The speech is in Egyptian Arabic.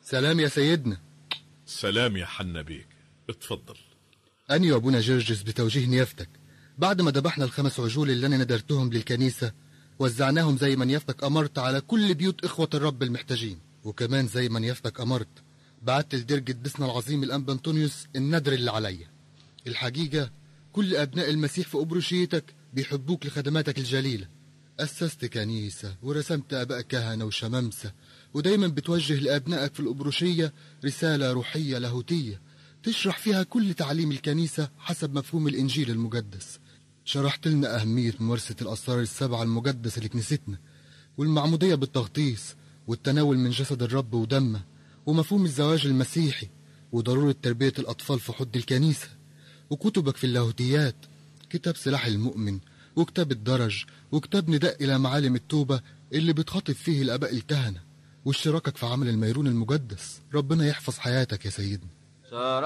سلام يا سيدنا سلام يا حنا بيك اتفضل أني وأبونا جرجس بتوجيه نيافتك بعد ما ذبحنا الخمس عجول اللي أنا ندرتهم للكنيسة وزعناهم زي ما نيافتك أمرت على كل بيوت إخوة الرب المحتاجين وكمان زي ما نيافتك أمرت بعت لدير قدسنا العظيم الأنبا أنطونيوس الندر اللي عليا الحقيقة كل أبناء المسيح في أبروشيتك بيحبوك لخدماتك الجليلة أسست كنيسة ورسمت أباء كهنة وشمامسة ودايما بتوجه لأبنائك في الأبروشية رسالة روحية لاهوتية تشرح فيها كل تعليم الكنيسة حسب مفهوم الإنجيل المقدس شرحت لنا أهمية ممارسة الأسرار السبعة المقدسة لكنيستنا والمعمودية بالتغطيس والتناول من جسد الرب ودمه ومفهوم الزواج المسيحي وضرورة تربية الأطفال في حد الكنيسة وكتبك في اللاهوتيات كتاب سلاح المؤمن وكتاب الدرج وكتاب نداء إلى معالم التوبة اللي بتخاطب فيه الآباء الكهنة واشتراكك في عمل الميرون المقدس ربنا يحفظ حياتك يا سيدنا